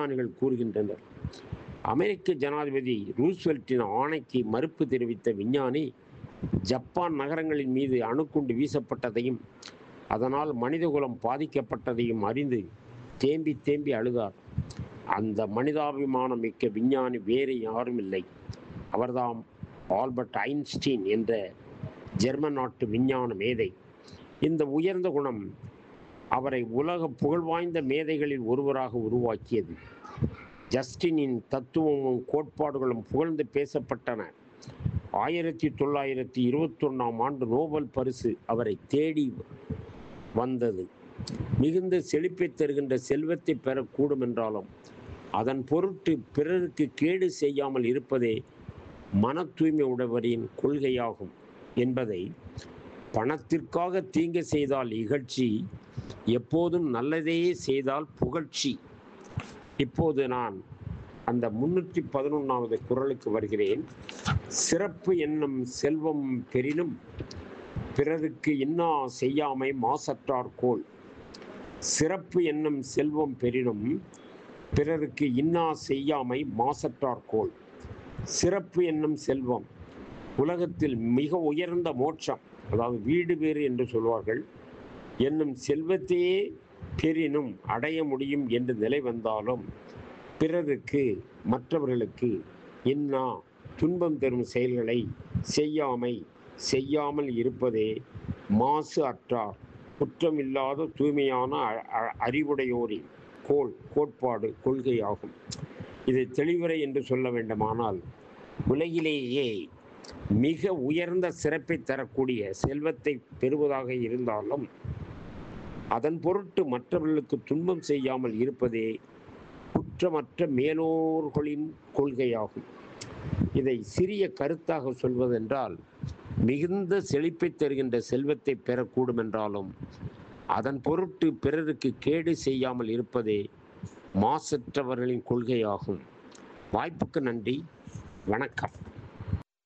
விஞ்ஞானிகள் கூறுகின்றனர் அமெரிக்க ஜனாதிபதி ரூஸ்வெல்ட்டின் ஆணைக்கு மறுப்பு தெரிவித்த விஞ்ஞானி ஜப்பான் நகரங்களின் மீது அணுக்குண்டு வீசப்பட்டதையும் அதனால் மனிதகுலம் பாதிக்கப்பட்டதையும் அறிந்து தேம்பி தேம்பி அழுதார் அந்த மனிதாபிமானம் மிக்க விஞ்ஞானி வேறு யாரும் இல்லை அவர்தாம் ஆல்பர்ட் ஐன்ஸ்டீன் என்ற ஜெர்மன் நாட்டு விஞ்ஞான மேதை இந்த உயர்ந்த குணம் அவரை உலக புகழ்வாய்ந்த மேதைகளில் ஒருவராக உருவாக்கியது ஜஸ்டினின் தத்துவமும் கோட்பாடுகளும் புகழ்ந்து பேசப்பட்டன ஆயிரத்தி தொள்ளாயிரத்தி இருபத்தொன்னாம் ஆண்டு நோபல் பரிசு அவரை தேடி வந்தது மிகுந்த செழிப்பை தருகின்ற செல்வத்தை பெறக்கூடும் என்றாலும் அதன் பொருட்டு பிறருக்கு கேடு செய்யாமல் இருப்பதே மன தூய்மை உடையவரின் கொள்கையாகும் என்பதை பணத்திற்காக தீங்கு செய்தால் இகழ்ச்சி எப்போதும் நல்லதே செய்தால் புகழ்ச்சி இப்போது நான் அந்த முன்னூற்றி பதினொன்றாவது குரலுக்கு வருகிறேன் சிறப்பு என்னும் செல்வம் பெரினும் பிறருக்கு இன்னா செய்யாமை மாசற்றார் கோல் சிறப்பு என்னும் செல்வம் பெரினும் பிறருக்கு இன்னா செய்யாமை மாசற்றார் கோல் சிறப்பு என்னும் செல்வம் உலகத்தில் மிக உயர்ந்த மோட்சம் அதாவது வீடு பேறு என்று சொல்வார்கள் என்னும் செல்வத்தையே பெரினும் அடைய முடியும் என்று நிலை வந்தாலும் பிறருக்கு மற்றவர்களுக்கு இன்னா துன்பம் தரும் செயல்களை செய்யாமை செய்யாமல் இருப்பதே மாசு அற்றார் குற்றமில்லாத தூய்மையான அ- அ- அறிவுடையோரின் கோள் கோட்பாடு கொள்கையாகும் இதை தெளிவுரை என்று சொல்ல வேண்டுமானால் உலகிலேயே மிக உயர்ந்த சிறப்பை தரக்கூடிய செல்வத்தை பெறுவதாக இருந்தாலும் அதன் பொருட்டு மற்றவர்களுக்கு துன்பம் செய்யாமல் இருப்பதே குற்றமற்ற மேலோர்களின் கொள்கையாகும் இதை சிறிய கருத்தாக சொல்வதென்றால் மிகுந்த செழிப்பை தருகின்ற செல்வத்தை பெறக்கூடும் என்றாலும் அதன் பொருட்டு பிறருக்கு கேடு செய்யாமல் இருப்பதே மாசற்றவர்களின் கொள்கையாகும் வாய்ப்புக்கு நன்றி வணக்கம்